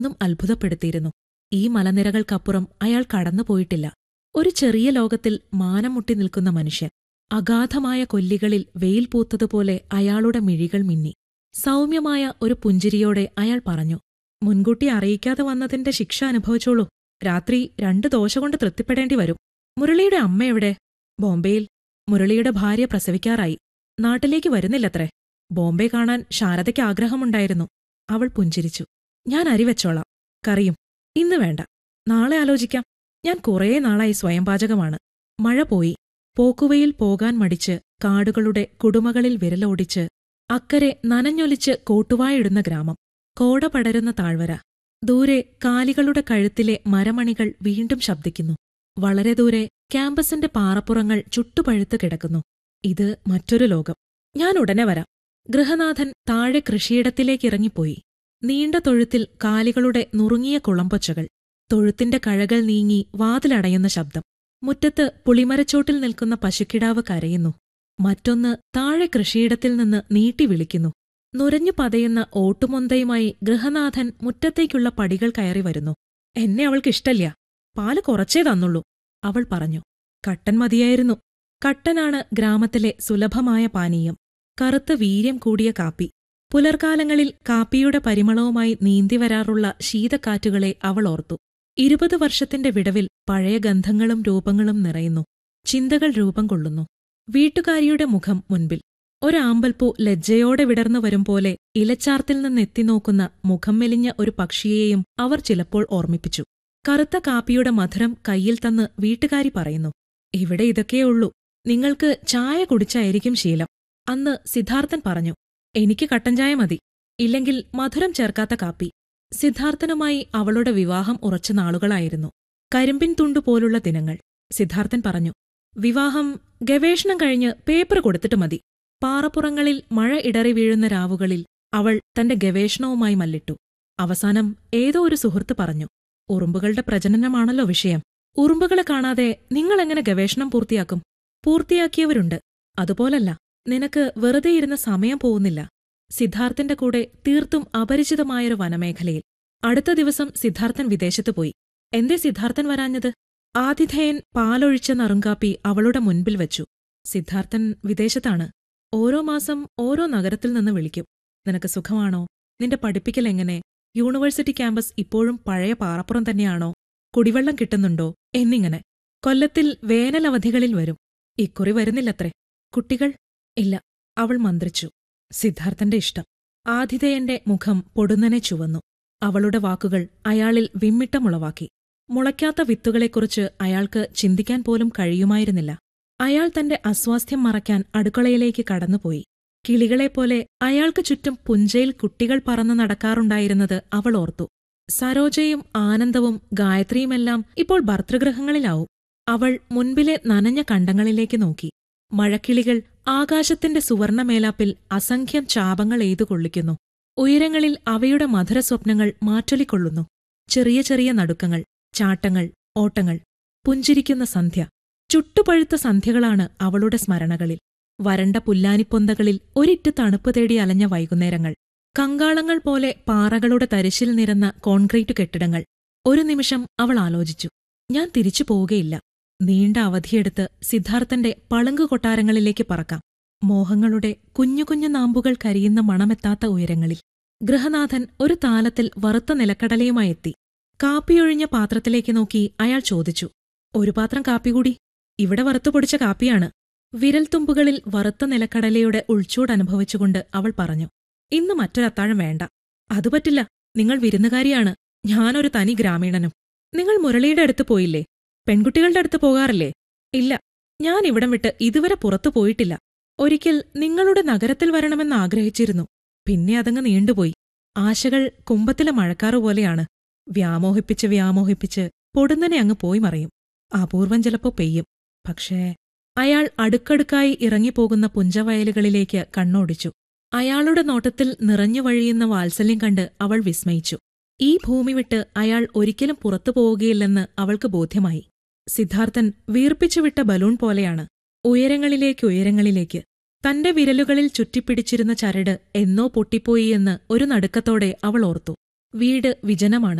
എന്നും അത്ഭുതപ്പെടുത്തിയിരുന്നു ഈ മലനിരകൾക്കപ്പുറം അയാൾ കടന്നുപോയിട്ടില്ല ഒരു ചെറിയ ലോകത്തിൽ മാനം മുട്ടി നിൽക്കുന്ന മനുഷ്യൻ അഗാധമായ കൊല്ലികളിൽ വെയിൽ പൂത്തതുപോലെ അയാളുടെ മിഴികൾ മിന്നി സൗമ്യമായ ഒരു പുഞ്ചിരിയോടെ അയാൾ പറഞ്ഞു മുൻകൂട്ടി അറിയിക്കാതെ വന്നതിന്റെ ശിക്ഷ അനുഭവിച്ചോളൂ രാത്രി രണ്ട് ദോശ കൊണ്ട് തൃപ്തിപ്പെടേണ്ടി വരും മുരളിയുടെ അമ്മ എവിടെ ബോംബെയിൽ മുരളിയുടെ ഭാര്യ പ്രസവിക്കാറായി നാട്ടിലേക്ക് വരുന്നില്ലത്രേ ബോംബെ കാണാൻ ശാരദയ്ക്ക് ആഗ്രഹമുണ്ടായിരുന്നു അവൾ പുഞ്ചിരിച്ചു ഞാൻ അരിവെച്ചോളാം കറിയും ഇന്ന് വേണ്ട നാളെ ആലോചിക്കാം ഞാൻ കുറേ നാളായി സ്വയം പാചകമാണ് മഴ പോയി പോക്കുവയിൽ പോകാൻ മടിച്ച് കാടുകളുടെ കുടുമകളിൽ വിരലോടിച്ച് അക്കരെ നനഞ്ഞൊലിച്ച് കോട്ടുവായിടുന്ന ഗ്രാമം കോട പടരുന്ന താഴ്വര ദൂരെ കാലികളുടെ കഴുത്തിലെ മരമണികൾ വീണ്ടും ശബ്ദിക്കുന്നു വളരെ ദൂരെ ക്യാമ്പസിന്റെ പാറപ്പുറങ്ങൾ ചുട്ടുപഴുത്ത് കിടക്കുന്നു ഇത് മറ്റൊരു ലോകം ഞാൻ ഉടനെ വരാം ഗൃഹനാഥൻ താഴെ കൃഷിയിടത്തിലേക്കിറങ്ങിപ്പോയി നീണ്ട തൊഴുത്തിൽ കാലികളുടെ നുറുങ്ങിയ കുളമ്പൊച്ചകൾ തൊഴുത്തിന്റെ കഴകൾ നീങ്ങി വാതിലടയുന്ന ശബ്ദം മുറ്റത്ത് പുളിമരച്ചോട്ടിൽ നിൽക്കുന്ന പശുക്കിടാവ് കരയുന്നു മറ്റൊന്ന് താഴെ കൃഷിയിടത്തിൽ നിന്ന് നീട്ടി വിളിക്കുന്നു നുരഞ്ഞു പതയുന്ന ഓട്ടുമൊന്തയുമായി ഗൃഹനാഥൻ മുറ്റത്തേക്കുള്ള പടികൾ കയറി വരുന്നു എന്നെ അവൾക്കിഷ്ടല്ല പാല് കുറച്ചേ തന്നുള്ളൂ അവൾ പറഞ്ഞു കട്ടൻ മതിയായിരുന്നു കട്ടനാണ് ഗ്രാമത്തിലെ സുലഭമായ പാനീയം കറുത്ത വീര്യം കൂടിയ കാപ്പി പുലർകാലങ്ങളിൽ കാപ്പിയുടെ പരിമളവുമായി നീന്തി വരാറുള്ള ശീതക്കാറ്റുകളെ അവൾ ഓർത്തു ഇരുപത് വർഷത്തിന്റെ വിടവിൽ പഴയ ഗന്ധങ്ങളും രൂപങ്ങളും നിറയുന്നു ചിന്തകൾ രൂപം കൊള്ളുന്നു വീട്ടുകാരിയുടെ മുഖം മുൻപിൽ ഒരാമ്പൽപ്പൂ ലജ്ജയോടെ വിടർന്നു വരും പോലെ ഇലച്ചാർത്തിൽ നിന്നെത്തിനോക്കുന്ന മുഖം മെലിഞ്ഞ ഒരു പക്ഷിയെയും അവർ ചിലപ്പോൾ ഓർമ്മിപ്പിച്ചു കറുത്ത കാപ്പിയുടെ മധുരം കയ്യിൽ തന്ന് വീട്ടുകാരി പറയുന്നു ഇവിടെ ഇതൊക്കെയുള്ളൂ നിങ്ങൾക്ക് ചായ കുടിച്ചായിരിക്കും ശീലം അന്ന് സിദ്ധാർത്ഥൻ പറഞ്ഞു എനിക്ക് കട്ടൻ ചായ മതി ഇല്ലെങ്കിൽ മധുരം ചേർക്കാത്ത കാപ്പി സിദ്ധാർത്ഥനുമായി അവളുടെ വിവാഹം ഉറച്ച നാളുകളായിരുന്നു കരിമ്പിൻ തുണ്ടു പോലുള്ള ദിനങ്ങൾ സിദ്ധാർത്ഥൻ പറഞ്ഞു വിവാഹം ഗവേഷണം കഴിഞ്ഞ് പേപ്പർ കൊടുത്തിട്ട് മതി പാറപ്പുറങ്ങളിൽ മഴ ഇടറി വീഴുന്ന രാവുകളിൽ അവൾ തന്റെ ഗവേഷണവുമായി മല്ലിട്ടു അവസാനം ഏതോ ഒരു സുഹൃത്ത് പറഞ്ഞു ഉറുമ്പുകളുടെ പ്രജനനമാണല്ലോ വിഷയം ഉറുമ്പുകളെ കാണാതെ നിങ്ങളെങ്ങനെ ഗവേഷണം പൂർത്തിയാക്കും പൂർത്തിയാക്കിയവരുണ്ട് അതുപോലല്ല നിനക്ക് വെറുതെ ഇരുന്ന സമയം പോകുന്നില്ല സിദ്ധാർത്ഥന്റെ കൂടെ തീർത്തും അപരിചിതമായൊരു വനമേഖലയിൽ അടുത്ത ദിവസം സിദ്ധാർത്ഥൻ വിദേശത്തു പോയി എന്തേ സിദ്ധാർത്ഥൻ വരാഞ്ഞത് ആതിഥേയൻ പാലൊഴിച്ച നറുങ്കാപ്പി അവളുടെ മുൻപിൽ വച്ചു സിദ്ധാർത്ഥൻ വിദേശത്താണ് ഓരോ മാസം ഓരോ നഗരത്തിൽ നിന്ന് വിളിക്കും നിനക്ക് സുഖമാണോ നിന്റെ പഠിപ്പിക്കൽ എങ്ങനെ യൂണിവേഴ്സിറ്റി ക്യാമ്പസ് ഇപ്പോഴും പഴയ പാറപ്പുറം തന്നെയാണോ കുടിവെള്ളം കിട്ടുന്നുണ്ടോ എന്നിങ്ങനെ കൊല്ലത്തിൽ വേനലവധികളിൽ വരും ഇക്കുറി വരുന്നില്ലത്രേ കുട്ടികൾ ഇല്ല അവൾ മന്ത്രിച്ചു സിദ്ധാർത്ഥന്റെ ഇഷ്ടം ആതിഥേയന്റെ മുഖം പൊടുന്നനെ ചുവന്നു അവളുടെ വാക്കുകൾ അയാളിൽ വിമ്മിട്ടമുളവാക്കി മുളയ്ക്കാത്ത വിത്തുകളെക്കുറിച്ച് അയാൾക്ക് ചിന്തിക്കാൻ പോലും കഴിയുമായിരുന്നില്ല അയാൾ തന്റെ അസ്വാസ്ഥ്യം മറയ്ക്കാൻ അടുക്കളയിലേക്ക് കടന്നുപോയി കിളികളെപ്പോലെ അയാൾക്ക് ചുറ്റും പുഞ്ചയിൽ കുട്ടികൾ പറന്നു നടക്കാറുണ്ടായിരുന്നത് അവൾ ഓർത്തു സരോജയും ആനന്ദവും ഗായത്രിയുമെല്ലാം ഇപ്പോൾ ഭർതൃഗൃഹങ്ങളിലാവും അവൾ മുൻപിലെ നനഞ്ഞ കണ്ടങ്ങളിലേക്ക് നോക്കി മഴക്കിളികൾ ആകാശത്തിന്റെ സുവർണമേലാപ്പിൽ അസംഖ്യം ചാപങ്ങൾ എയ്തു കൊള്ളിക്കുന്നു ഉയരങ്ങളിൽ അവയുടെ മധുരസ്വപ്നങ്ങൾ മാറ്റൊലിക്കൊള്ളുന്നു ചെറിയ ചെറിയ നടുക്കങ്ങൾ ചാട്ടങ്ങൾ ഓട്ടങ്ങൾ പുഞ്ചിരിക്കുന്ന സന്ധ്യ ചുട്ടുപഴുത്ത സന്ധ്യകളാണ് അവളുടെ സ്മരണകളിൽ വരണ്ട പുല്ലാനിപ്പൊന്തകളിൽ ഒരിറ്റ് തണുപ്പ് തേടി അലഞ്ഞ വൈകുന്നേരങ്ങൾ കങ്കാളങ്ങൾ പോലെ പാറകളുടെ തരിശിൽ നിരന്ന കോൺക്രീറ്റ് കെട്ടിടങ്ങൾ ഒരു നിമിഷം അവൾ ആലോചിച്ചു ഞാൻ തിരിച്ചു പോവുകയില്ല നീണ്ട അവധിയെടുത്ത് സിദ്ധാർത്ഥന്റെ പളുങ്കു കൊട്ടാരങ്ങളിലേക്ക് പറക്കാം മോഹങ്ങളുടെ കുഞ്ഞു കുഞ്ഞു നാമ്പുകൾ കരിയുന്ന മണമെത്താത്ത ഉയരങ്ങളിൽ ഗൃഹനാഥൻ ഒരു താലത്തിൽ വറുത്ത നിലക്കടലയുമായി എത്തി കാപ്പിയൊഴിഞ്ഞ പാത്രത്തിലേക്ക് നോക്കി അയാൾ ചോദിച്ചു ഒരു പാത്രം കാപ്പി കൂടി ഇവിടെ വറുത്തു പൊടിച്ച കാപ്പിയാണ് വിരൽത്തുമ്പുകളിൽ വറുത്ത നിലക്കടലയുടെ ഉൾച്ചൂടനുഭവിച്ചുകൊണ്ട് അവൾ പറഞ്ഞു ഇന്ന് മറ്റൊരത്താഴം വേണ്ട അത് പറ്റില്ല നിങ്ങൾ വിരുന്നുകാരിയാണ് ഞാനൊരു തനി ഗ്രാമീണനും നിങ്ങൾ മുരളിയുടെ അടുത്ത് പോയില്ലേ പെൺകുട്ടികളുടെ അടുത്ത് പോകാറില്ലേ ഇല്ല ഞാൻ ഇവിടം വിട്ട് ഇതുവരെ പുറത്തു പോയിട്ടില്ല ഒരിക്കൽ നിങ്ങളുടെ നഗരത്തിൽ വരണമെന്ന് ആഗ്രഹിച്ചിരുന്നു പിന്നെ അതങ്ങ് നീണ്ടുപോയി ആശകൾ കുമ്പത്തിലെ മഴക്കാറ് പോലെയാണ് വ്യാമോഹിപ്പിച്ച് വ്യാമോഹിപ്പിച്ച് പൊടുന്നനെ അങ്ങ് പോയി മറയും അപൂർവം ചിലപ്പോ പെയ്യും പക്ഷേ അയാൾ അടുക്കടുക്കായി ഇറങ്ങിപ്പോകുന്ന പുഞ്ചവയലുകളിലേക്ക് കണ്ണോടിച്ചു അയാളുടെ നോട്ടത്തിൽ നിറഞ്ഞു വഴിയുന്ന വാത്സല്യം കണ്ട് അവൾ വിസ്മയിച്ചു ഈ ഭൂമി വിട്ട് അയാൾ ഒരിക്കലും പുറത്തു പോവുകയില്ലെന്ന് അവൾക്ക് ബോധ്യമായി സിദ്ധാർത്ഥൻ വീർപ്പിച്ചുവിട്ട ബലൂൺ പോലെയാണ് ഉയരങ്ങളിലേക്ക് ഉയരങ്ങളിലേക്ക് തന്റെ വിരലുകളിൽ ചുറ്റിപ്പിടിച്ചിരുന്ന ചരട് എന്നോ പൊട്ടിപ്പോയി എന്ന് ഒരു നടുക്കത്തോടെ അവൾ ഓർത്തു വീട് വിജനമാണ്